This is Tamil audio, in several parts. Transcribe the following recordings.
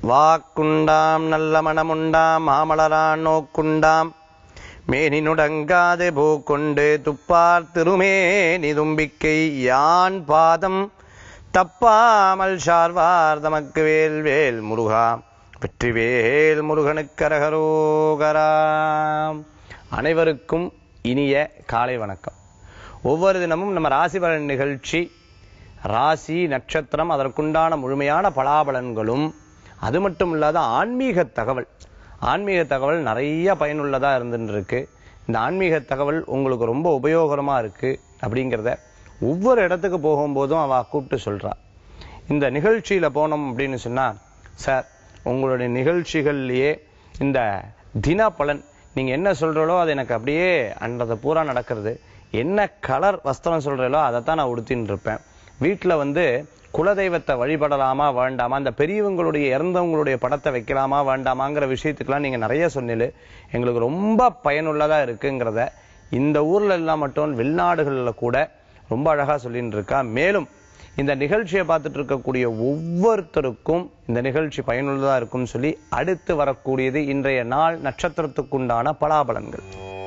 வாக்குண்டாம் நல்ல மனமுண்டாம் மாமலரான் நோக்குண்டாம் மேனினுடங்காது பூக்கொண்டு துப்பார் திருமேனி தும்பிக்கை யான் பாதம் தப்பாமல் சார்வார் தமக்கு வேல் வேல் முருகா வெற்றிவேல் முருகனுக்கரகரோகராம் அனைவருக்கும் இனிய காலை வணக்கம் ஒவ்வொரு தினமும் நம்ம ராசி பலன் நிகழ்ச்சி ராசி நட்சத்திரம் அதற்குண்டான முழுமையான பலாபலன்களும் அது மட்டும் இல்லாத ஆன்மீக தகவல் ஆன்மீக தகவல் நிறைய பயனுள்ளதா இருந்துட்டு இருக்கு இந்த ஆன்மீக தகவல் உங்களுக்கு ரொம்ப உபயோகரமா இருக்கு அப்படிங்கிறத ஒவ்வொரு இடத்துக்கு போகும்போதும் அவ கூப்பிட்டு சொல்றா இந்த நிகழ்ச்சியில போனோம் அப்படின்னு சொன்னா சார் உங்களுடைய நிகழ்ச்சிகள்லயே இந்த தின பலன் நீங்க என்ன சொல்றீங்களோ அது எனக்கு அப்படியே அன்றதை பூரா நடக்கிறது என்ன கலர் வஸ்திரம் சொல்றீங்களோ அதை தான் நான் உடுத்தின்னு இருப்பேன் வீட்டுல வந்து குலதெய்வத்தை வழிபடலாமா வேண்டாமா அந்த பெரியவங்களுடைய இறந்தவங்களுடைய படத்தை வைக்கலாமா வேண்டாமாங்கிற விஷயத்துக்கெல்லாம் நீங்க நிறைய சொன்னீங்க எங்களுக்கு ரொம்ப பயனுள்ளதா இருக்குங்கிறத இந்த ஊர்ல எல்லாம் மட்டும் வெளிநாடுகள்ல கூட ரொம்ப அழகா சொல்லிட்டு இருக்கா மேலும் இந்த நிகழ்ச்சியை பார்த்துட்டு இருக்கக்கூடிய ஒவ்வொருத்தருக்கும் இந்த நிகழ்ச்சி பயனுள்ளதா இருக்கும்னு சொல்லி அடுத்து வரக்கூடியது இன்றைய நாள் நட்சத்திரத்துக்குண்டான பலாபலன்கள்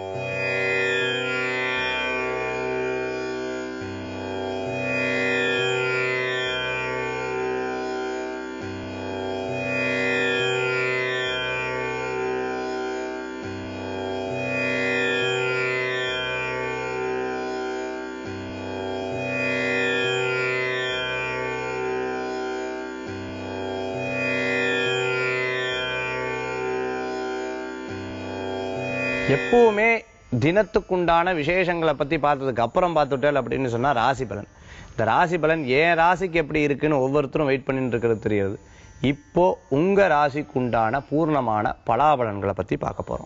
எப்பவுமே தினத்துக்குண்டான விசேஷங்களை பத்தி பார்த்ததுக்கு அப்புறம் பார்த்துட்டேன் அப்படின்னு சொன்னா ராசி பலன் இந்த ராசி பலன் ஏன் ராசிக்கு எப்படி இருக்குன்னு ஒவ்வொருத்தரும் வெயிட் பண்ணிட்டு இருக்கிறது தெரியாது இப்போ உங்க ராசிக்குண்டான பூர்ணமான பலாபலன்களை பத்தி பார்க்க போறோம்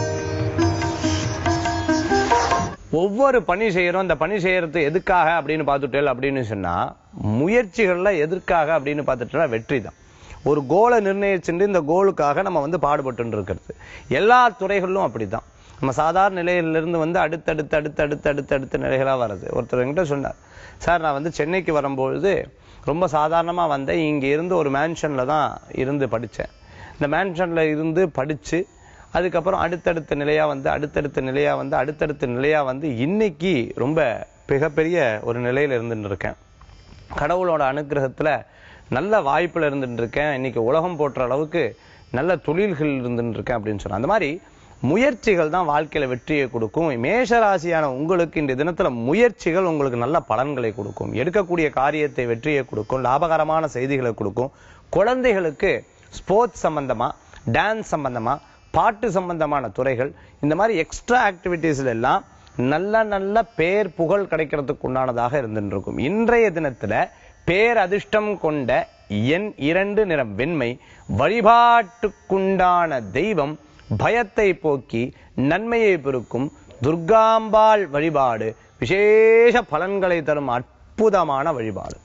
ஒவ்வொரு பணி செய்யறோம் இந்த பணி செய்யறது எதுக்காக அப்படின்னு பார்த்துட்டேல் அப்படின்னு சொன்னா முயற்சிகள்ல எதற்காக அப்படின்னு பார்த்துட்டா வெற்றி தான் ஒரு கோலை நிர்ணயிச்சுட்டு இந்த கோலுக்காக நம்ம வந்து பாடுபட்டு இருக்கிறது எல்லா துறைகளிலும் அப்படிதான் நம்ம சாதாரண நிலையிலிருந்து வந்து அடுத்தடுத்து அடுத்து அடுத்து அடுத்து அடுத்த நிலைகளா வருது ஒருத்தர் என்கிட்ட சொன்னார் சார் நான் வந்து சென்னைக்கு வரும்பொழுது ரொம்ப சாதாரணமா வந்தேன் இங்க இருந்து ஒரு மேன்ஷன்ல தான் இருந்து படிச்சேன் இந்த மேன்ஷன்ல இருந்து படிச்சு அதுக்கப்புறம் அடுத்தடுத்த நிலையா வந்து அடுத்தடுத்த நிலையா வந்து அடுத்தடுத்த நிலையா வந்து இன்னைக்கு ரொம்ப மிகப்பெரிய ஒரு நிலையில இருந்துட்டு இருக்கேன் கடவுளோட அனுகிரகத்துல நல்ல வாய்ப்புல இருந்துட்டு இருக்கேன் இன்னைக்கு உலகம் போற்ற அளவுக்கு நல்ல தொழில்கள் இருந்துட்டு இருக்கேன் அப்படின்னு சொன்னேன் அந்த மாதிரி முயற்சிகள் தான் வாழ்க்கையில வெற்றியை கொடுக்கும் மேஷ ராசியான உங்களுக்கு இந்த தினத்துல முயற்சிகள் உங்களுக்கு நல்ல பலன்களை கொடுக்கும் எடுக்கக்கூடிய காரியத்தை வெற்றியை கொடுக்கும் லாபகரமான செய்திகளை கொடுக்கும் குழந்தைகளுக்கு ஸ்போர்ட்ஸ் சம்பந்தமா டான்ஸ் சம்பந்தமா பாட்டு சம்பந்தமான துறைகள் இந்த மாதிரி எக்ஸ்ட்ரா ஆக்டிவிட்டீஸ்ல எல்லாம் நல்ல நல்ல பேர் புகழ் கிடைக்கிறதுக்கு உண்டானதாக இருந்துட்டு இருக்கும் இன்றைய தினத்துல பேரதிர்ஷ்டம் கொண்ட எண் இரண்டு நிறம் வெண்மை வழிபாட்டுக்குண்டான தெய்வம் பயத்தை போக்கி நன்மையை பெருக்கும் துர்காம்பாள் வழிபாடு விசேஷ பலன்களை தரும் அற்புதமான வழிபாடு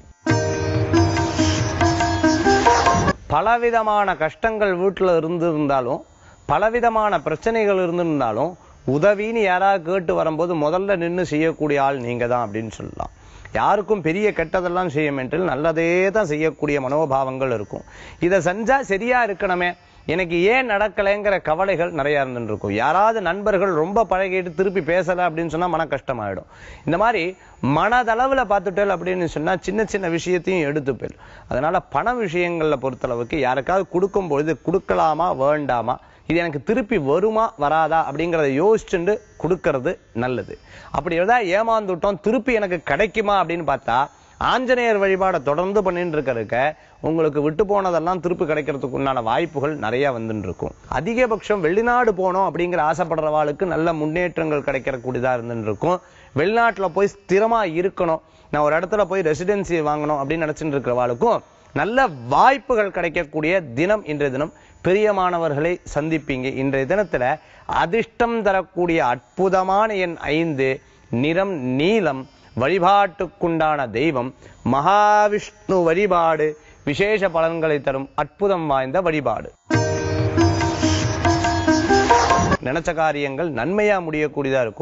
பலவிதமான கஷ்டங்கள் வீட்டுல இருந்து இருந்தாலும் பலவிதமான பிரச்சனைகள் இருந்திருந்தாலும் உதவின்னு யாராவது கேட்டு வரும்போது முதல்ல நின்னு செய்யக்கூடிய ஆள் நீங்க தான் அப்படின்னு சொல்லலாம் யாருக்கும் பெரிய கெட்டதெல்லாம் செய்ய மாட்டேன் நல்லதே தான் செய்யக்கூடிய மனோபாவங்கள் இருக்கும் இதை செஞ்சா சரியா இருக்கணுமே எனக்கு ஏன் நடக்கலைங்கிற கவலைகள் நிறைய இருந்துட்டு இருக்கும் யாராவது நண்பர்கள் ரொம்ப பழகிட்டு திருப்பி பேசல அப்படின்னு சொன்னா மன கஷ்டமாயிடும் இந்த மாதிரி மனதளவுல பார்த்துட்டேல் அப்படின்னு சொன்னா சின்ன சின்ன விஷயத்தையும் எடுத்துப்பேன் அதனால பண விஷயங்கள்ல பொறுத்தளவுக்கு யாருக்காவது கொடுக்கும் பொழுது கொடுக்கலாமா வேண்டாமா இது எனக்கு திருப்பி வருமா வராதா அப்படிங்கறத யோசிச்சுட்டு கொடுக்கறது நல்லது அப்படி ஏதாவது ஏமாந்துட்டோம் திருப்பி எனக்கு கிடைக்குமா அப்படின்னு பார்த்தா ஆஞ்சநேயர் வழிபாடை தொடர்ந்து பண்ணிட்டு இருக்கிறதுக்க உங்களுக்கு விட்டு போனதெல்லாம் திருப்பி கிடைக்கிறதுக்கு உண்டான வாய்ப்புகள் நிறைய வந்துட்டு இருக்கும் அதிகபட்சம் வெளிநாடு போனோம் அப்படிங்கிற ஆசைப்படுறவாளுக்கு நல்ல முன்னேற்றங்கள் கிடைக்கிறக்கூடியதா இருந்துட்டு இருக்கும் வெளிநாட்டுல போய் ஸ்திரமா இருக்கணும் நான் ஒரு இடத்துல போய் ரெசிடென்சி வாங்கணும் அப்படின்னு நினைச்சிட்டு இருக்கிறவாளுக்கும் நல்ல வாய்ப்புகள் கிடைக்கக்கூடிய தினம் இன்றைய தினம் பிரியமானவர்களை சந்திப்பீங்க இன்றைய தினத்துல அதிர்ஷ்டம் தரக்கூடிய அற்புதமான எண் ஐந்து நிறம் நீலம் வழிபாட்டுக்குண்டான தெய்வம் மகாவிஷ்ணு வழிபாடு விசேஷ பலன்களை தரும் அற்புதம் வாய்ந்த வழிபாடு நினைச்ச காரியங்கள் நன்மையா முடியக்கூடியதா இருக்கும்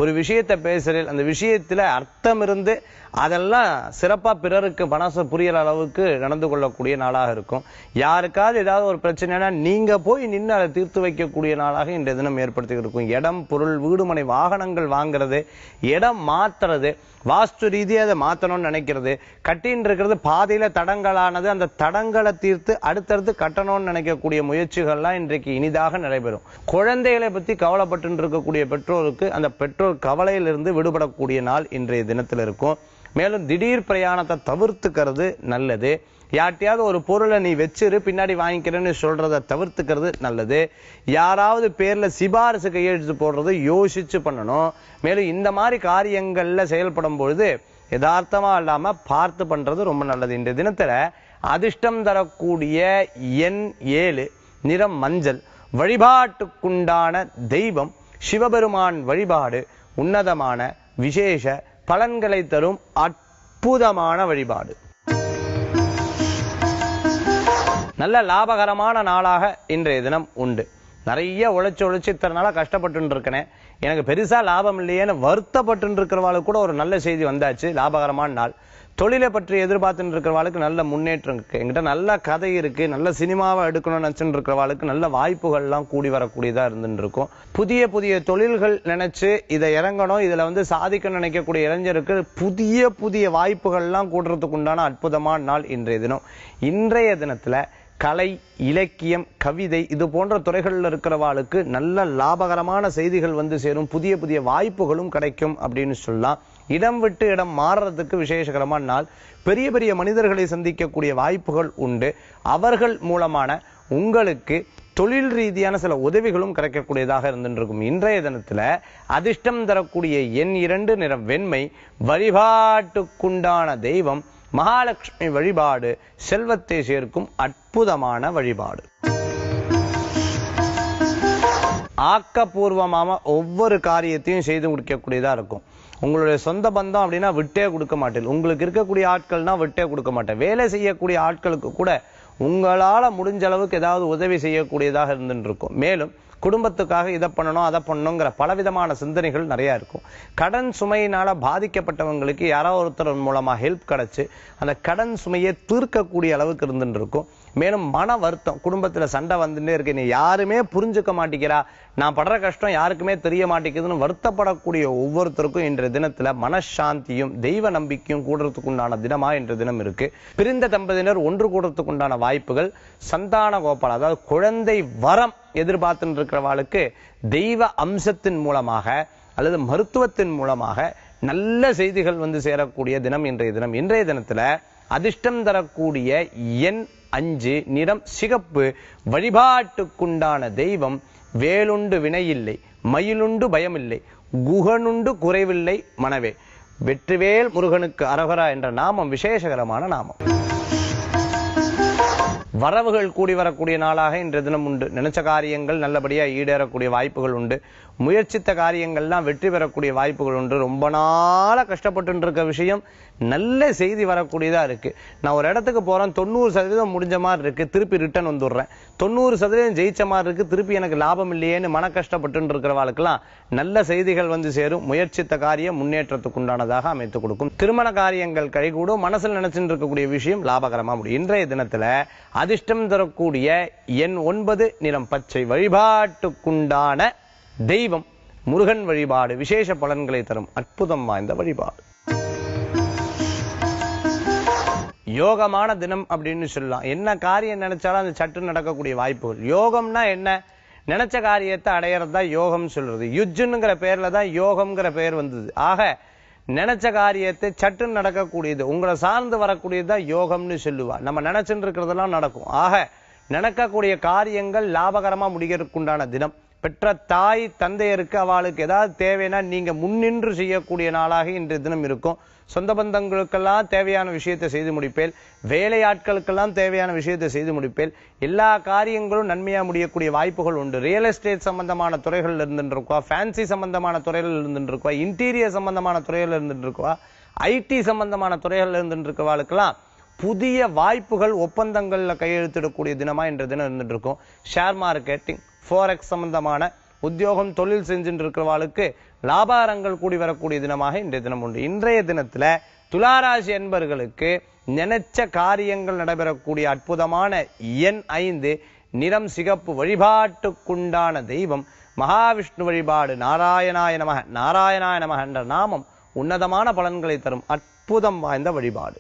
ஒரு விஷயத்தை பேசுறேன் அந்த விஷயத்துல அர்த்தம் இருந்து அதெல்லாம் சிறப்பா பிறருக்கு மனசு புரியற அளவுக்கு நடந்து கொள்ளக்கூடிய நாளாக இருக்கும் யாருக்காவது ஏதாவது ஒரு பிரச்சனைனா நீங்க போய் நின்று அதை தீர்த்து வைக்கக்கூடிய நாளாக இன்றைய தினம் ஏற்படுத்தி இருக்கும் இடம் பொருள் வீடுமனை வாகனங்கள் வாங்குறது இடம் மாத்துறது வாஸ்து ரீதியா அதை மாத்தணும்னு நினைக்கிறது கட்டின்னு இருக்கிறது பாதையில தடங்களானது அந்த தடங்களை தீர்த்து அடுத்தடுத்து கட்டணும்னு நினைக்கக்கூடிய முயற்சிகள்லாம் இன்றைக்கு இனிதாக நடைபெறும் குழந்தைகளை பத்தி கவலைப்பட்டு இருக்கக்கூடிய பெற்றோருக்கு அந்த பெற்றோர் கவலையிலிருந்து விடுபடக்கூடிய நாள் இன்றைய தினத்தில் இருக்கும் மேலும் திடீர் பிரயாணத்தை தவிர்த்துக்கிறது நல்லது யார்ட்டையாவது ஒரு பொருளை நீ வச்சிரு பின்னாடி வாங்கிக்கிறேன்னு சொல்றத தவிர்த்துக்கிறது நல்லது யாராவது பேர்ல சிபாரிசு கையெழுத்து போடுறது யோசிச்சு பண்ணணும் மேலும் இந்த மாதிரி காரியங்கள்ல செயல்படும் பொழுது யதார்த்தமா இல்லாம பார்த்து பண்றது ரொம்ப நல்லது இந்த தினத்துல அதிர்ஷ்டம் தரக்கூடிய எண் ஏழு நிறம் மஞ்சள் வழிபாட்டுக்குண்டான தெய்வம் சிவபெருமான் வழிபாடு உன்னதமான விசேஷ பலன்களை தரும் அற்புதமான வழிபாடு நல்ல லாபகரமான நாளாக இன்றைய தினம் உண்டு நிறைய உழைச்சு உழைச்சு இத்தனை நாளா கஷ்டப்பட்டு இருக்கனே எனக்கு பெருசா லாபம் இல்லையேன்னு வருத்தப்பட்டு இருக்கிறவாளுக்கு கூட ஒரு நல்ல செய்தி வந்தாச்சு லாபகரமான நாள் தொழிலை பற்றி எதிர்பார்த்துட்டு இருக்கிறவாளுக்கு நல்ல முன்னேற்றம் இருக்கு என்கிட்ட நல்ல கதை இருக்கு நல்ல சினிமாவை எடுக்கணும்னு நினைச்சுட்டு இருக்கிறவாளுக்கு நல்ல வாய்ப்புகள்லாம் கூடி வரக்கூடியதா இருந்துட்டு இருக்கும் புதிய புதிய தொழில்கள் நினைச்சு இதை இறங்கணும் இதுல வந்து சாதிக்க நினைக்கக்கூடிய இளைஞருக்கு புதிய புதிய வாய்ப்புகள்லாம் கூடுறதுக்கு உண்டான அற்புதமான நாள் இன்றைய தினம் இன்றைய தினத்துல கலை இலக்கியம் கவிதை இது போன்ற துறைகள்ல இருக்கிறவாளுக்கு நல்ல லாபகரமான செய்திகள் வந்து சேரும் புதிய புதிய வாய்ப்புகளும் கிடைக்கும் அப்படின்னு சொல்லலாம் இடம் விட்டு இடம் மாறுறதுக்கு விசேஷகரமான நாள் பெரிய பெரிய மனிதர்களை சந்திக்கக்கூடிய வாய்ப்புகள் உண்டு அவர்கள் மூலமான உங்களுக்கு தொழில் ரீதியான சில உதவிகளும் கிடைக்கக்கூடியதாக இருந்துருக்கும் இன்றைய தினத்துல அதிர்ஷ்டம் தரக்கூடிய எண் இரண்டு நிறம் வெண்மை வழிபாட்டுக்குண்டான தெய்வம் மகாலட்சுமி வழிபாடு செல்வத்தை சேர்க்கும் அற்புதமான வழிபாடு ஆக்கப்பூர்வமாக ஒவ்வொரு காரியத்தையும் செய்து முடிக்கக்கூடியதா இருக்கும் உங்களுடைய சொந்த பந்தம் அப்படின்னா விட்டே கொடுக்க மாட்டேன் உங்களுக்கு இருக்கக்கூடிய ஆட்கள்னா விட்டே கொடுக்க மாட்டேன் வேலை செய்யக்கூடிய ஆட்களுக்கு கூட உங்களால முடிஞ்ச அளவுக்கு ஏதாவது உதவி செய்யக்கூடியதாக இருந்துட்டு இருக்கும் மேலும் குடும்பத்துக்காக இதை பண்ணணும் அதை பண்ணணுங்கிற பலவிதமான சிந்தனைகள் நிறைய இருக்கும் கடன் சுமையினால பாதிக்கப்பட்டவங்களுக்கு யாரோ ஒருத்தர் மூலமா ஹெல்ப் கிடைச்சு அந்த கடன் சுமையை தீர்க்கக்கூடிய அளவுக்கு இருந்துட்டு இருக்கும் மேலும் மன வருத்தம் குடும்பத்துல சண்டை வந்துட்டே இருக்கு நீ யாருமே புரிஞ்சுக்க மாட்டேங்கிறா நான் படுற கஷ்டம் யாருக்குமே தெரிய மாட்டேங்குதுன்னு வருத்தப்படக்கூடிய ஒவ்வொருத்தருக்கும் இன்றைய தினத்துல மனசாந்தியும் தெய்வ நம்பிக்கையும் கூடுறதுக்கு உண்டான தினமா இன்றைய தினம் இருக்கு பிரிந்த தம்பதியினர் ஒன்று கூடுறதுக்கு உண்டான வாய்ப்புகள் சந்தான கோபால் அதாவது குழந்தை வரம் எதிர்பார்த்துட்டு இருக்கிறவாளுக்கு தெய்வ அம்சத்தின் மூலமாக அல்லது மருத்துவத்தின் மூலமாக நல்ல செய்திகள் வந்து சேரக்கூடிய தினம் இன்றைய தினம் இன்றைய தினத்துல அதிர்ஷ்டம் தரக்கூடிய எண் அஞ்சு நிறம் சிகப்பு வழிபாட்டுக்குண்டான தெய்வம் வேலுண்டு வினையில்லை மயிலுண்டு பயமில்லை குகனுண்டு குறைவில்லை மனவே வெற்றிவேல் முருகனுக்கு அரகரா என்ற நாமம் விசேஷகரமான நாமம் வரவுகள் கூடி வரக்கூடிய நாளாக இன்றைய தினம் உண்டு நினைச்ச காரியங்கள் நல்லபடியா ஈடேறக்கூடிய வாய்ப்புகள் உண்டு முயற்சித்த காரியங்கள்லாம் வெற்றி பெறக்கூடிய வாய்ப்புகள் உண்டு ரொம்ப நாளா கஷ்டப்பட்டு இருக்க விஷயம் நல்ல செய்தி வரக்கூடியதா இருக்கு நான் ஒரு இடத்துக்கு போறேன் தொண்ணூறு சதவீதம் முடிஞ்ச மாதிரி இருக்கு திருப்பி ரிட்டர்ன் வந்துடுறேன் தொண்ணூறு சதவீதம் ஜெயிச்ச மாதிரி இருக்கு திருப்பி எனக்கு லாபம் இல்லையேன்னு மன கஷ்டப்பட்டு இருக்கிறவாளுக்கெல்லாம் நல்ல செய்திகள் வந்து சேரும் முயற்சித்த காரியம் முன்னேற்றத்துக்கு உண்டானதாக அமைத்து கொடுக்கும் திருமண காரியங்கள் கைகூடும் மனசில் நினைச்சுட்டு இருக்கக்கூடிய விஷயம் லாபகரமா முடியும் இன்றைய தினத்துல அதிர்ஷ்டம் தரக்கூடிய எண் ஒன்பது நிறம் பச்சை வழிபாட்டுக்குண்டான தெய்வம் முருகன் வழிபாடு விசேஷ பலன்களை தரும் அற்புதம் வாய்ந்த வழிபாடு யோகமான தினம் அப்படின்னு சொல்லலாம் என்ன காரியம் நினைச்சாலும் அது சட்டு நடக்கக்கூடிய வாய்ப்புகள் யோகம்னா என்ன நினைச்ச காரியத்தை அடையறது தான் யோகம் சொல்றது யுஜ்ஜுங்கிற பேர்ல தான் யோகம்ங்கிற பெயர் வந்தது ஆக நினைச்ச காரியத்தை சட்டுன்னு நடக்கக்கூடியது உங்களை சார்ந்து வரக்கூடியது தான் யோகம்னு சொல்லுவா நம்ம நினைச்சுட்டு இருக்கிறதெல்லாம் நடக்கும் ஆக நடக்கக்கூடிய காரியங்கள் லாபகரமா முடிகிறதுக்குண்டான தினம் பெற்ற தாய் தந்தையருக்கு அவளுக்கு ஏதாவது தேவைன்னா நீங்க முன்னின்று செய்யக்கூடிய நாளாக இன்றைய தினம் இருக்கும் சொந்த பந்தங்களுக்கெல்லாம் தேவையான விஷயத்தை செய்து முடிப்பேன் வேலையாட்களுக்கெல்லாம் தேவையான விஷயத்தை செய்து முடிப்பேன் எல்லா காரியங்களும் நன்மையா முடியக்கூடிய வாய்ப்புகள் உண்டு ரியல் எஸ்டேட் சம்பந்தமான துறைகள் இருந்துட்டு இருக்கா ஃபேன்சி சம்பந்தமான துறைகள் இருந்துட்டு இருக்கா இன்டீரியர் சம்பந்தமான துறைகள் இருந்துட்டு இருக்கா ஐடி சம்பந்தமான துறைகள் இருந்துட்டு இருக்கவாளுக்கெல்லாம் புதிய வாய்ப்புகள் ஒப்பந்தங்கள்ல கையெழுத்திடக்கூடிய தினமா இன்ற தினம் இருந்துட்டு இருக்கும் ஷேர் மார்க்கெட்டிங் ஃபோரெக்ஸ் சம்பந்தமான உத்தியோகம் தொழில் செஞ்சுட்டு இருக்கிறவாளுக்கு லாபாரங்கள் கூடி வரக்கூடிய தினமாக இன்றைய தினம் உண்டு இன்றைய தினத்துல துளாராசி என்பர்களுக்கு நினைச்ச காரியங்கள் நடைபெறக்கூடிய அற்புதமான எண் ஐந்து நிறம் சிகப்பு வழிபாட்டுக்குண்டான தெய்வம் மகாவிஷ்ணு வழிபாடு நாராயணாய நமக நாராயணாய நமக என்ற நாமம் உன்னதமான பலன்களை தரும் அற்புதம் வாய்ந்த வழிபாடு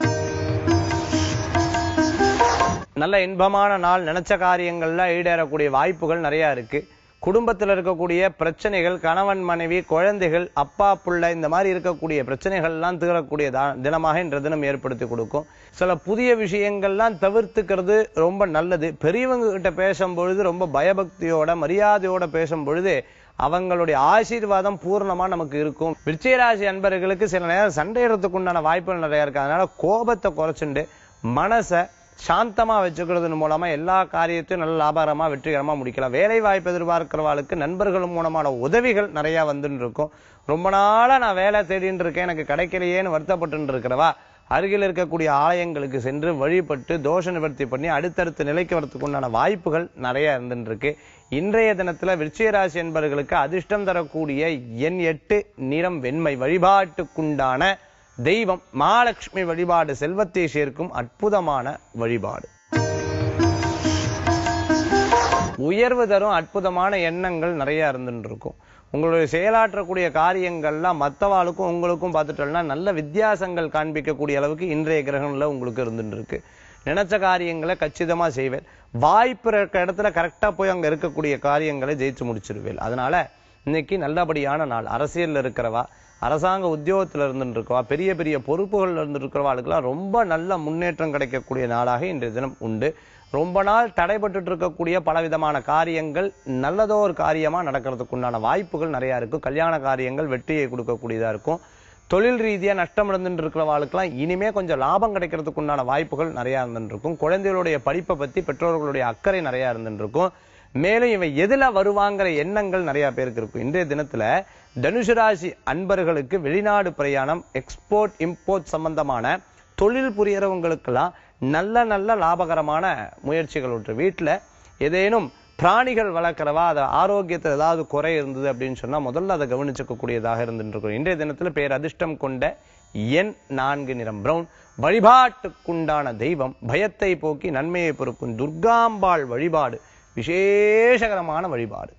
நல்ல இன்பமான நாள் நினைச்ச காரியங்கள்ல ஈடேறக்கூடிய வாய்ப்புகள் நிறைய இருக்கு குடும்பத்தில் இருக்கக்கூடிய பிரச்சனைகள் கணவன் மனைவி குழந்தைகள் அப்பா புள்ள இந்த மாதிரி இருக்கக்கூடிய பிரச்சனைகள் எல்லாம் தீரக்கூடிய தா- தினமாக இன்ற தினம் ஏற்படுத்தி கொடுக்கும் சில புதிய விஷயங்கள்லாம் தவிர்த்துக்கிறது ரொம்ப நல்லது பெரியவங்க கிட்ட பேசும் பொழுது ரொம்ப பயபக்தியோட மரியாதையோட பேசும் பொழுது அவங்களுடைய ஆசீர்வாதம் பூர்ணமா நமக்கு இருக்கும் விருச்சிகராசி அன்பர்களுக்கு சில நேரம் சண்டையிடறதுக்கு உண்டான வாய்ப்புகள் நிறைய இருக்கு அதனால கோபத்தை குறைச்சுண்டு மனசை சாந்தமா வச்சுக்கிறது மூலமா எல்லா காரியத்தையும் நல்ல லாபகரமா வெற்றிகரமா முடிக்கலாம் வேலை வாய்ப்பு எதிர்பார்க்கிறவாளுக்கு நண்பர்கள் மூலமான உதவிகள் நிறைய வந்துட்டு இருக்கும் ரொம்ப நாளா நான் வேலை தேடிட்டு இருக்கேன் எனக்கு கிடைக்கலையேன்னு வருத்தப்பட்டு இருக்கிறவா அருகில் இருக்கக்கூடிய ஆலயங்களுக்கு சென்று வழிபட்டு தோஷ நிவர்த்தி பண்ணி அடுத்தடுத்த நிலைக்கு வரத்துக்கு உண்டான வாய்ப்புகள் நிறைய இருந்துட்டு இருக்கு இன்றைய தினத்துல விருச்சிக ராசி என்பவர்களுக்கு அதிர்ஷ்டம் தரக்கூடிய எண் எட்டு நிறம் வெண்மை வழிபாட்டுக்குண்டான தெய்வம் மகாலட்சுமி வழிபாடு செல்வத்தை சேர்க்கும் அற்புதமான வழிபாடு உயர்வு தரும் அற்புதமான எண்ணங்கள் நிறைய இருந்துட்டு இருக்கும் உங்களுடைய செயலாற்றக்கூடிய காரியங்கள்லாம் மற்றவாளுக்கும் உங்களுக்கும் பார்த்துட்டோம்னா நல்ல வித்தியாசங்கள் காண்பிக்கக்கூடிய அளவுக்கு இன்றைய கிரகங்கள்ல உங்களுக்கு இருந்துட்டு இருக்கு நினைச்ச காரியங்களை கச்சிதமா செய்வேன் வாய்ப்பு இருக்க இடத்துல கரெக்டா போய் அங்க இருக்கக்கூடிய காரியங்களை ஜெயிச்சு முடிச்சிருவேன் அதனால இன்னைக்கு நல்லபடியான நாள் அரசியல்ல இருக்கிறவா அரசாங்க உத்தியோகத்துல இருந்துட்டு இருக்கவா பெரிய பெரிய பொறுப்புகள்ல இருந்து இருக்கிறவாளுக்கெல்லாம் ரொம்ப நல்ல முன்னேற்றம் கிடைக்கக்கூடிய நாளாக இன்றைய தினம் உண்டு ரொம்ப நாள் தடைபட்டுட்டு இருக்கக்கூடிய பலவிதமான காரியங்கள் நல்லதோ ஒரு காரியமா நடக்கிறதுக்கு உண்டான வாய்ப்புகள் நிறைய இருக்கும் கல்யாண காரியங்கள் வெற்றியை கொடுக்கக்கூடியதா இருக்கும் தொழில் ரீதியா நஷ்டம் இருந்துட்டு இருக்கிறவாளுக்கெல்லாம் இனிமே கொஞ்சம் லாபம் கிடைக்கிறதுக்கு உண்டான வாய்ப்புகள் நிறைய இருந்துட்டு இருக்கும் குழந்தைகளுடைய படிப்பை பத்தி பெற்றோர்களுடைய அக்கறை நிறைய இருந்துட்டு இருக்கும் மேலும் இவன் எதுல வருவாங்கிற எண்ணங்கள் நிறைய பேருக்கு இருக்கும் இன்றைய தினத்துல தனுசு ராசி அன்பர்களுக்கு வெளிநாடு பிரயாணம் எக்ஸ்போர்ட் இம்போர்ட் சம்பந்தமான தொழில் புரியறவங்களுக்கெல்லாம் நல்ல நல்ல லாபகரமான முயற்சிகள் உண்டு வீட்டுல ஏதேனும் பிராணிகள் வளர்க்கிறவா அது ஆரோக்கியத்தில் ஏதாவது குறை இருந்தது அப்படின்னு சொன்னா முதல்ல அதை கவனிச்சுக்க கூடியதாக இருந்துட்டு இருக்கும் இன்றைய தினத்துல பேர் அதிர்ஷ்டம் கொண்ட எண் நான்கு நிறம் பிரவுன் வழிபாட்டுக்குண்டான தெய்வம் பயத்தை போக்கி நன்மையை பொறுக்கும் துர்காம்பாள் வழிபாடு விசேஷகரமான வழிபாடு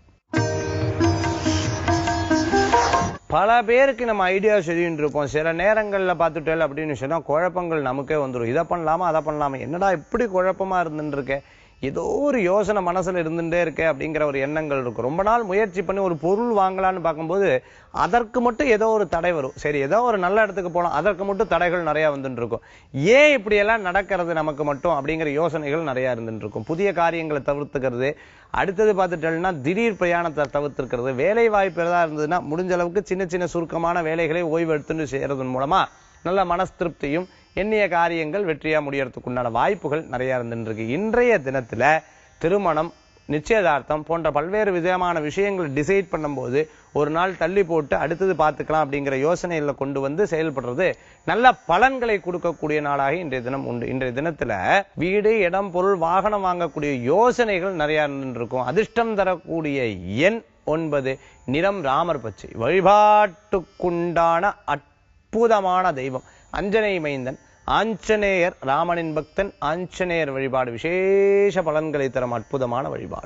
பல பேருக்கு நம்ம ஐடியா சொல்லிட்டு இருப்போம் சில நேரங்கள்ல பார்த்துட்டேன் அப்படின்னு சொன்னா குழப்பங்கள் நமக்கே வந்துடும் இதை பண்ணலாமா அதை பண்ணலாமா என்னடா இப்படி குழப்பமா இருந்துட்டு இருக்கே ஏதோ ஒரு யோசனை மனசுல இருந்துட்டே இருக்கே அப்படிங்கிற ஒரு எண்ணங்கள் இருக்கும் ரொம்ப நாள் முயற்சி பண்ணி ஒரு பொருள் வாங்கலாம்னு பார்க்கும்போது அதற்கு மட்டும் ஏதோ ஒரு தடை வரும் சரி ஏதோ ஒரு நல்ல இடத்துக்கு போலாம் அதற்கு மட்டும் தடைகள் நிறைய வந்துட்டு இருக்கும் ஏன் இப்படி எல்லாம் நடக்கிறது நமக்கு மட்டும் அப்படிங்கிற யோசனைகள் நிறைய இருந்துட்டு இருக்கும் புதிய காரியங்களை தவிர்த்துக்கிறது அடுத்தது பார்த்துட்டோம்னா திடீர் பிரயாணத்தை தவிர்த்துக்கிறது வேலை வாய்ப்பு ஏதாவது இருந்ததுன்னா முடிஞ்ச அளவுக்கு சின்ன சின்ன சுருக்கமான வேலைகளை ஓய்வு எடுத்துட்டு செய்யறதன் மூலமா நல்ல மனஸ் திருப்தியும் எண்ணிய காரியங்கள் வெற்றியா முடியறதுக்கு உண்டான வாய்ப்புகள் நிறைய இருந்துட்டு இருக்கு இன்றைய தினத்துல திருமணம் நிச்சயதார்த்தம் போன்ற பல்வேறு விதமான விஷயங்கள் டிசைட் பண்ணும்போது ஒரு நாள் தள்ளி போட்டு அடுத்தது பார்த்துக்கலாம் அப்படிங்கிற யோசனையில கொண்டு வந்து செயல்படுறது நல்ல பலன்களை கொடுக்கக்கூடிய நாளாக இன்றைய தினம் உண்டு இன்றைய தினத்துல வீடு இடம் பொருள் வாகனம் வாங்கக்கூடிய யோசனைகள் நிறைய இருந்துட்டு இருக்கும் அதிர்ஷ்டம் தரக்கூடிய எண் ஒன்பது நிறம் ராமர் பச்சை வழிபாட்டுக்குண்டான அற்புதமான தெய்வம் அஞ்சனை மைந்தன் ஆஞ்சநேயர் ராமனின் பக்தன் ஆஞ்சநேயர் வழிபாடு விசேஷ பலன்களை தரும் அற்புதமான வழிபாடு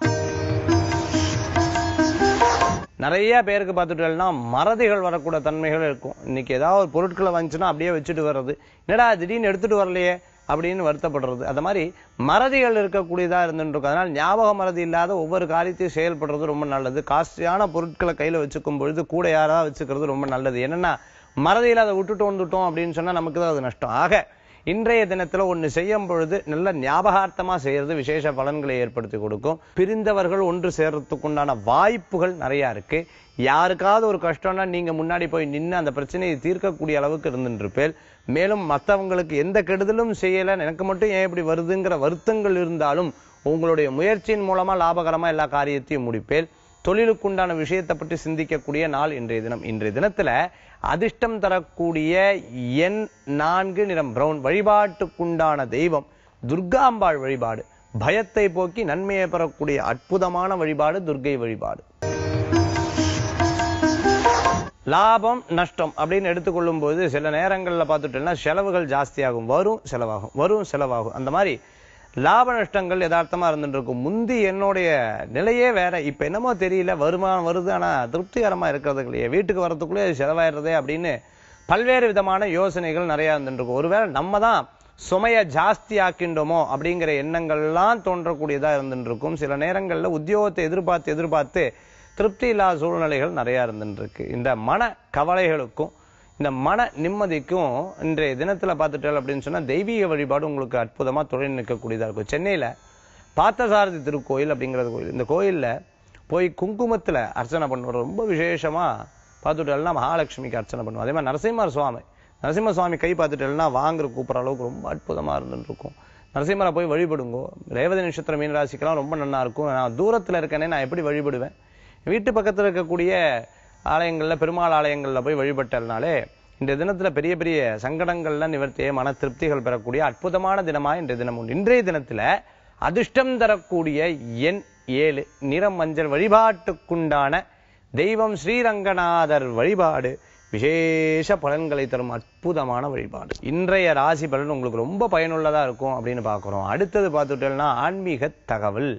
நிறைய பேருக்கு பார்த்துட்டோம்னா மறதிகள் வரக்கூடிய தன்மைகள் இருக்கும் இன்னைக்கு ஏதாவது ஒரு பொருட்களை வந்துச்சுன்னா அப்படியே வச்சுட்டு வர்றது என்னடா திடீர்னு எடுத்துட்டு வரலையே அப்படின்னு வருத்தப்படுறது அந்த மாதிரி மறதிகள் இருக்கக்கூடியதா இருந்துட்டு இருக்கும் அதனால ஞாபக மறதி இல்லாத ஒவ்வொரு காரியத்தையும் செயல்படுறது ரொம்ப நல்லது காஸ்ட்லியான பொருட்களை கையில வச்சுக்கும் பொழுது கூட யாராவது வச்சுக்கிறது ரொம்ப நல்லது என்னன்னா மறதியில அதை விட்டுட்டு வந்துட்டோம் அப்படின்னு சொன்னா நமக்கு தான் அது நஷ்டம் ஆக இன்றைய தினத்துல ஒண்ணு செய்யும் பொழுது நல்ல ஞாபகார்த்தமா செய்யறது விசேஷ பலன்களை ஏற்படுத்தி கொடுக்கும் பிரிந்தவர்கள் ஒன்று சேர்றதுக்கு உண்டான வாய்ப்புகள் நிறைய இருக்கு யாருக்காவது ஒரு கஷ்டம்னா நீங்க முன்னாடி போய் நின்னு அந்த பிரச்சனையை தீர்க்கக்கூடிய அளவுக்கு இருந்துட்டு இருப்பேன் மேலும் மத்தவங்களுக்கு எந்த கெடுதலும் செய்யல எனக்கு மட்டும் ஏன் இப்படி வருதுங்கிற வருத்தங்கள் இருந்தாலும் உங்களுடைய முயற்சியின் மூலமா லாபகரமா எல்லா காரியத்தையும் முடிப்பேன் தொழிலுக்குண்டான விஷயத்தை பற்றி சிந்திக்கக்கூடிய நாள் இன்றைய தினம் இன்றைய தினத்துல அதிர்ஷ்டம் தரக்கூடிய எண் நான்கு நிறம் பிரவுன் வழிபாட்டுக்குண்டான தெய்வம் துர்காம்பாள் வழிபாடு பயத்தை போக்கி நன்மையை பெறக்கூடிய அற்புதமான வழிபாடு துர்க்கை வழிபாடு லாபம் நஷ்டம் அப்படின்னு எடுத்துக்கொள்ளும் போது சில நேரங்கள்ல பார்த்துட்டோம்னா செலவுகள் ஜாஸ்தியாகும் வரும் செலவாகும் வரும் செலவாகும் அந்த மாதிரி லாப நஷ்டங்கள் யதார்த்தமா இருந்துட்டு இருக்கும் முந்தி என்னுடைய நிலையே வேற இப்ப என்னமோ தெரியல வருமானம் வருது ஆனா திருப்திகரமா இருக்கிறது இல்லையே வீட்டுக்கு வரதுக்குள்ளே செலவாயிடுறதே அப்படின்னு பல்வேறு விதமான யோசனைகள் நிறைய இருந்துட்டு இருக்கும் ஒருவேளை நம்ம தான் சுமைய ஜாஸ்தி ஆக்கின்றோமோ அப்படிங்கிற எண்ணங்கள்லாம் தோன்றக்கூடியதா இருந்துட்டு இருக்கும் சில நேரங்கள்ல உத்தியோகத்தை எதிர்பார்த்து எதிர்பார்த்து திருப்தி இல்லாத சூழ்நிலைகள் நிறைய இருந்துட்டு இருக்கு இந்த மன கவலைகளுக்கும் இந்த மன நிம்மதிக்கும் இன்றைய தினத்துல பார்த்துட்டோம் அப்படின்னு சொன்னா தெய்வீக வழிபாடு உங்களுக்கு அற்புதமா தொழில் நிற்கக்கூடியதா இருக்கும் சென்னையில பார்த்தசாரதி திருக்கோயில் அப்படிங்கிறது கோயில் இந்த கோயில்ல போய் குங்குமத்துல அர்ச்சனை பண்ணுவோம் ரொம்ப விசேஷமா பார்த்துட்டோம்னா மகாலட்சுமிக்கு அர்ச்சனை பண்ணுவோம் அதே மாதிரி நரசிம்மர் சுவாமி நரசிம்ம சுவாமி கை பார்த்துட்டோம்னா வாங்குற கூப்பிட்ற அளவுக்கு ரொம்ப அற்புதமா இருந்துட்டு இருக்கும் நரசிம்மரை போய் வழிபடுங்கோ ரேவதி நட்சத்திர மீன் ராசிக்கெல்லாம் ரொம்ப நல்லா இருக்கும் நான் தூரத்துல இருக்கேனே நான் எப்படி வழிபடுவேன் வீட்டு பக்கத்துல இருக்கக்கூடிய ஆலயங்கள்ல பெருமாள் ஆலயங்கள்ல போய் வழிபட்டதுனாலே இந்த தினத்துல பெரிய பெரிய சங்கடங்கள்லாம் நிவர்த்திய மன திருப்திகள் பெறக்கூடிய அற்புதமான தினமா இன்றைய தினம் உண்டு இன்றைய தினத்துல அதிர்ஷ்டம் தரக்கூடிய எண் ஏழு நிறம் மஞ்சள் வழிபாட்டுக்குண்டான தெய்வம் ஸ்ரீரங்கநாதர் வழிபாடு விசேஷ பலன்களை தரும் அற்புதமான வழிபாடு இன்றைய ராசி பலன் உங்களுக்கு ரொம்ப பயனுள்ளதா இருக்கும் அப்படின்னு பார்க்கிறோம் அடுத்தது பார்த்துட்டோம்னா ஆன்மீக தகவல்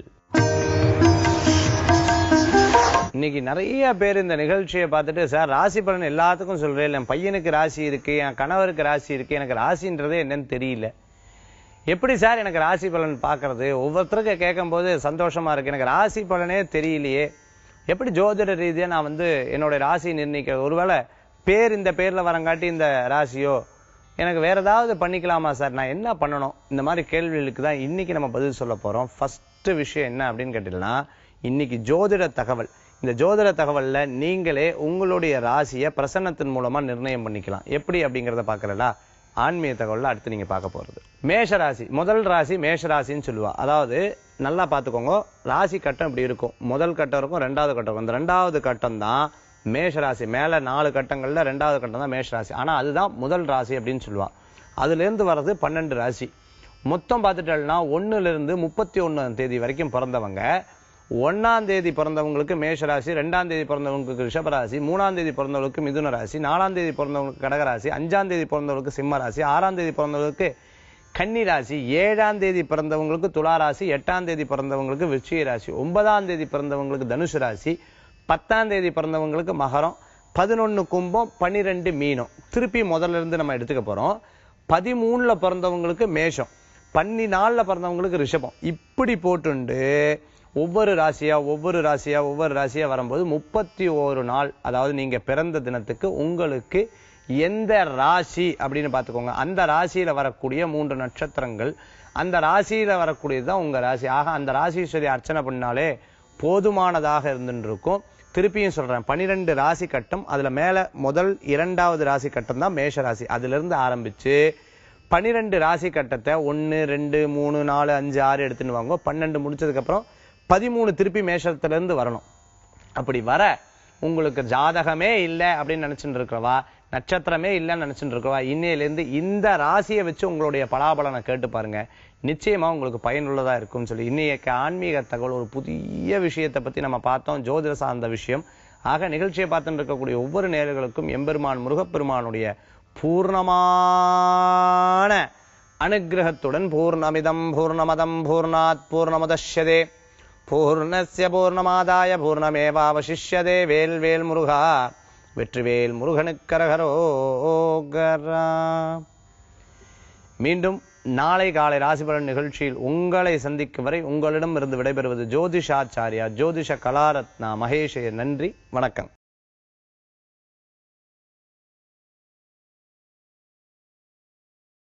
இன்னைக்கு நிறைய பேர் இந்த நிகழ்ச்சியை பார்த்துட்டு சார் ராசி பலன் எல்லாத்துக்கும் சொல்றேன் என் பையனுக்கு ராசி இருக்கு என் கணவருக்கு ராசி இருக்கு எனக்கு ராசின்றதே என்னன்னு தெரியல எப்படி சார் எனக்கு ராசி பலன் பார்க்கறது ஒவ்வொருத்தருக்கு கேட்கும்போது சந்தோஷமா இருக்கு எனக்கு ராசி பலனே தெரியலையே எப்படி ஜோதிட ரீதியா நான் வந்து என்னோட ராசி நிர்ணயிக்கிறது ஒருவேளை பேர் இந்த பேர்ல வரங்காட்டி இந்த ராசியோ எனக்கு வேற ஏதாவது பண்ணிக்கலாமா சார் நான் என்ன பண்ணணும் இந்த மாதிரி கேள்விகளுக்கு தான் இன்னைக்கு நம்ம பதில் சொல்ல போறோம் ஃபர்ஸ்ட் விஷயம் என்ன அப்படின்னு கேட்டீங்கன்னா இன்னைக்கு ஜோதிட தகவல் இந்த ஜோதிட தகவல்ல நீங்களே உங்களுடைய ராசியை பிரசன்னத்தின் மூலமா நிர்ணயம் பண்ணிக்கலாம் எப்படி அப்படிங்கறத பார்க்கறதா ஆன்மீக தகவல்ல அடுத்து நீங்க பார்க்க போறது மேஷ ராசி முதல் ராசி மேஷ ராசின்னு சொல்லுவா அதாவது நல்லா பார்த்துக்கோங்க ராசி கட்டம் இப்படி இருக்கும் முதல் கட்டம் இருக்கும் ரெண்டாவது கட்டம் இருக்கும் இந்த ரெண்டாவது கட்டம் தான் மேஷ ராசி மேல நாலு கட்டங்கள்ல ரெண்டாவது கட்டம் தான் மேஷ ராசி ஆனா அதுதான் முதல் ராசி அப்படின்னு சொல்லுவா அதுல இருந்து வர்றது பன்னெண்டு ராசி மொத்தம் பார்த்துட்டோம்னா ஒண்ணுல இருந்து முப்பத்தி ஒண்ணாம் தேதி வரைக்கும் பிறந்தவங்க ஒன்னாம் தேதி பிறந்தவங்களுக்கு மேஷ ராசி ரெண்டாம் தேதி பிறந்தவங்களுக்கு ரிஷபராசி மூணாம் தேதி பிறந்தவங்களுக்கு மிதுன ராசி நாலாம் தேதி பிறந்தவங்களுக்கு கடகராசி அஞ்சாம் தேதி பிறந்தவங்களுக்கு சிம்ம ராசி ஆறாம் தேதி பிறந்தவங்களுக்கு கன்னி ராசி ஏழாம் தேதி பிறந்தவங்களுக்கு துலா ராசி எட்டாம் தேதி பிறந்தவங்களுக்கு விருச்சிக ராசி ஒன்பதாம் தேதி பிறந்தவங்களுக்கு தனுசு ராசி பத்தாம் தேதி பிறந்தவங்களுக்கு மகரம் பதினொன்னு கும்பம் பன்னிரெண்டு மீனம் திருப்பி முதல்ல இருந்து நம்ம எடுத்துக்க போறோம் பதிமூணுல பிறந்தவங்களுக்கு மேஷம் பன்னி நாலுல பிறந்தவங்களுக்கு ரிஷபம் இப்படி போட்டுண்டு ஒவ்வொரு ராசியா ஒவ்வொரு ராசியா ஒவ்வொரு ராசியா வரும்போது முப்பத்தி ஓரு நாள் அதாவது நீங்க பிறந்த தினத்துக்கு உங்களுக்கு எந்த ராசி அப்படின்னு பார்த்துக்கோங்க அந்த ராசியில வரக்கூடிய மூன்று நட்சத்திரங்கள் அந்த ராசியில வரக்கூடியதுதான் உங்க ராசி ஆக அந்த ராசீஸ்வரி அர்ச்சனை பண்ணாலே போதுமானதாக இருந்துட்டு இருக்கும் திருப்பியும் சொல்றேன் பனிரெண்டு ராசி கட்டம் அதுல மேல முதல் இரண்டாவது ராசி கட்டம் தான் மேஷ ராசி அதுல இருந்து ஆரம்பிச்சு பனிரெண்டு ராசி கட்டத்தை ஒன்னு ரெண்டு மூணு நாலு அஞ்சு ஆறு எடுத்துன்னு வாங்க பன்னெண்டு முடிச்சதுக்கு அப்புறம் பதிமூணு திருப்பி மேஷத்துல இருந்து வரணும் அப்படி வர உங்களுக்கு ஜாதகமே இல்லை அப்படின்னு நினைச்சுட்டு இருக்கிறவா நட்சத்திரமே இல்லைன்னு நினைச்சுட்டு இருக்கிறவா இன்னையில இருந்து இந்த ராசியை வச்சு உங்களுடைய பலாபலனை கேட்டு பாருங்க நிச்சயமா உங்களுக்கு பயனுள்ளதா இருக்கும்னு சொல்லி இன்னைக்கு ஆன்மீக தகவல் ஒரு புதிய விஷயத்தை பத்தி நம்ம பார்த்தோம் ஜோதிட சார்ந்த விஷயம் ஆக நிகழ்ச்சியை பார்த்துட்டு இருக்கக்கூடிய ஒவ்வொரு நேர்களுக்கும் எம்பெருமான் முருகப்பெருமானுடைய பூர்ணமான அனுகிரகத்துடன் பூர்ணமிதம் பூர்ணமதம் பூர்ணாத் பூர்ணமதஷ்யதே பூர்ணஸ்ய பூர்ணமாதாய பூர்ணமேவாவசிஷ்யதே வேல் வேல் முருகா வெற்றிவேல் முருகனுக்கரகரோகரா மீண்டும் நாளை காலை ராசிபலன் நிகழ்ச்சியில் உங்களை சந்திக்கும் வரை உங்களிடம் இருந்து விடைபெறுவது ஜோதிஷாச்சாரியா ஜோதிஷ கலாரத்னா மகேஷ் நன்றி வணக்கம்